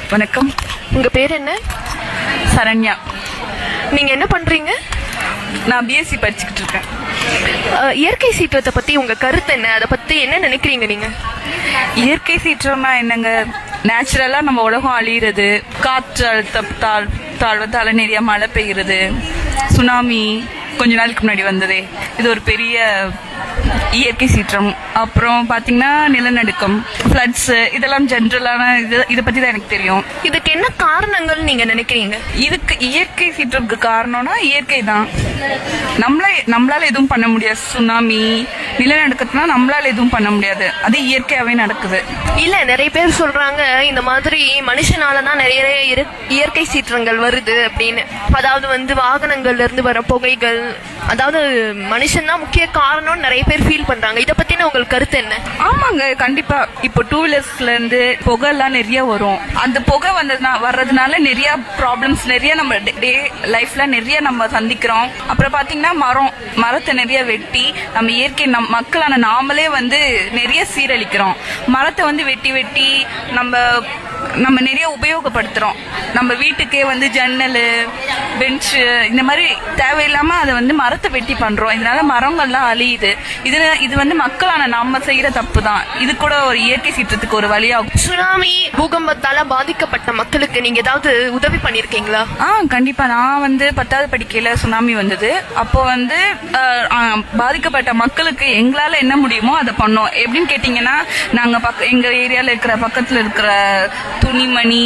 வணக்கம் உங்க பேர் என்ன சரண்யா நீங்க என்ன பண்றீங்க நான் பிஎஸ்சி படிச்சுக்கிட்டு இருக்கேன் அஹ், இயற்கை சீற்றத்தை பத்தி உங்க கருத்து என்ன அதை பத்தி என்ன நினைக்கிறீங்க நீங்க இயற்கை சீற்றம்னா என்னங்க நேச்சுரலா நம்ம உலகம் அழியிறது காற்று அழுத்தத்தால் தாழ்வத்தால நிறைய மழை பெய்யுறது சுனாமி கொஞ்ச நாளுக்கு முன்னாடி வந்ததே இது ஒரு பெரிய இயற்கை சீற்றம் அப்புறம் பாத்தீங்கன்னா நிலநடுக்கம் ஃப்ளட்ஸ் இதெல்லாம் ஜென்ரலான இது இதை பத்தி தான் எனக்கு தெரியும் இதுக்கு என்ன காரணங்கள் நீங்க நினைக்கிறீங்க இதுக்கு இயற்கை சீற்றத்துக்கு காரணம்னா இயற்கை தான் நம்மள நம்மளால எதுவும் பண்ண முடியாது சுனாமி நிலநடுக்கத்துனா நம்மளால எதுவும் பண்ண முடியாது அது இயற்கையாவே நடக்குது இல்ல நிறைய பேர் சொல்றாங்க இந்த மாதிரி மனுஷனால தான் நிறைய இரு- இயற்கை சீற்றங்கள் வருது அப்படின்னு அதாவது வந்து வாகனங்கள்ல இருந்து வர புகைகள் அதாவது மனுஷன் தான் முக்கிய காரணம்னு நிறைய பேர் ஃபீல் பண்றாங்க இத பத்தின உங்களுக்கு கருத்து என்ன ஆமாங்க கண்டிப்பா இப்போ டூ வீலர்ஸ்ல இருந்து புகை எல்லாம் நிறைய வரும் அந்த புகை வந்ததுனா வர்றதுனால நிறைய ப்ராப்ளம்ஸ் நிறைய நம்ம டே லைஃப்ல நிறைய நம்ம சந்திக்கிறோம் அப்புறம் பாத்தீங்கன்னா மரம் மரத்தை நிறைய வெட்டி நம்ம இயற்கை நம் மக்களான நாமளே வந்து நிறைய சீரழிக்கிறோம் மரத்தை வந்து வெட்டி வெட்டி நம்ம நம்ம நிறைய உபயோகப்படுத்துறோம் நம்ம வீட்டுக்கே வந்து ஜன்னல் பெஞ்சு இந்த மாதிரி தேவையில்லாம அதை வந்து மரத்தை வெட்டி பண்றோம் இதனால மரங்கள்லாம் அழியுது இது இது வந்து மக்களான நம்ம செய்யற தப்பு தான் இது கூட ஒரு இயற்கை சீற்றத்துக்கு ஒரு வழியாகும் சுனாமி பூகம்பத்தால பாதிக்கப்பட்ட மக்களுக்கு நீங்க ஏதாவது உதவி பண்ணிருக்கீங்களா ஆ கண்டிப்பா நான் வந்து பத்தாவது படிக்கையில சுனாமி வந்தது அப்போ வந்து அஹ், ஆ, பாதிக்கப்பட்ட மக்களுக்கு எங்களால என்ன முடியுமோ அதை பண்ணோம் எப்படின்னு கேட்டீங்கன்னா நாங்க பக்க எங்க ஏரியால இருக்கிற பக்கத்துல இருக்கிற துணிமணி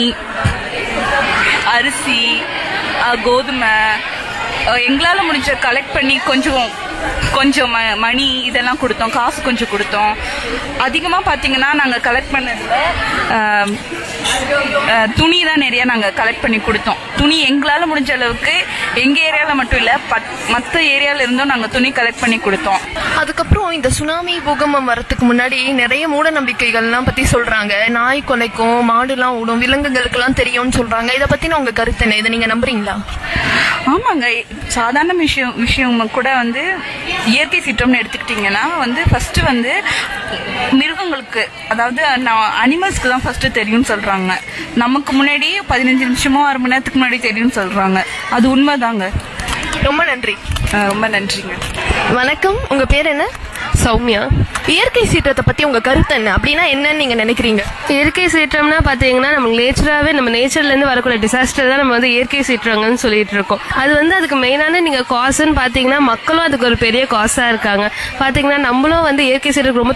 அரிசி அஹ், கோதுமை அஹ், எங்களால முடிஞ்ச கலெக்ட் பண்ணி கொஞ்சம் கொஞ்சம் ம- மணி இதெல்லாம் கொடுத்தோம் காசு கொஞ்சம் கொடுத்தோம் அதிகமா பாத்தீங்கன்னா நாங்க கலெக்ட் பண்ணதுல அஹ், அஹ், துணி தான் நிறைய நாங்க கலெக்ட் பண்ணி கொடுத்தோம் துணி எங்களால முடிஞ்ச அளவுக்கு எங்க ஏரியால மட்டும் இல்ல பட்- மத்த ஏரியால இருந்தும் நாங்க துணி கலெக்ட் பண்ணி கொடுத்தோம் அதுக்கப்புறம் இந்த சுனாமி பூகம்பம் வரதுக்கு முன்னாடி நிறைய மூட நம்பிக்கைகள்லாம் பத்தி சொல்றாங்க நாய் கொலைக்கும் மாடுலாம் ஓடும் விலங்குகளுக்கெல்லாம் தெரியும்னு சொல்றாங்க இத பத்தின உங்க கருத்து என்ன இதை நீங்க நம்புறீங்களா ஆமாங்க சாதாரண விஷயம் விஷயம் கூட வந்து இயற்கை சீற்றம்னு எடுத்துக்கிட்டிங்கன்னா வந்து ஃபர்ஸ்ட் வந்து மிருகங்களுக்கு அதாவது அனிமல்ஸ்க்கு தான் ஃபர்ஸ்ட் தெரியும்னு சொல்றாங்க நமக்கு முன்னாடி பதினஞ்சு நிமிஷமோ அரை மணி நேரத்துக்கு முன்னாடி தெரியும்னு சொல்றாங்க அது உண்மைதாங்க ரொம்ப நன்றி அஹ் ரொம்ப நன்றிங்க வணக்கம் உங்க பேர் என்ன சௌமியா இயற்கை சீற்றத்தை பத்தி உங்க கருத்து என்ன அப்படின்னா என்னன்னு நீங்க நினைக்கிறீங்க இயற்கை சீற்றம்னா பாத்தீங்கன்னா நம்ம நேச்சராகவே நம்ம நேச்சர்ல இருந்து வரக்கூடிய டிசாஸ்டர் தான் நம்ம வந்து இயற்கை சீற்றங்கள்னு சொல்லிட்டு இருக்கோம் அது வந்து அதுக்கு மெயினான நீங்க காசுன்னு பாத்தீங்கன்னா மக்களும் அதுக்கு ஒரு பெரிய காசா இருக்காங்க பாத்தீங்கன்னா நம்மளும் வந்து இயற்கை சீற்றத்துக்கு ரொம்ப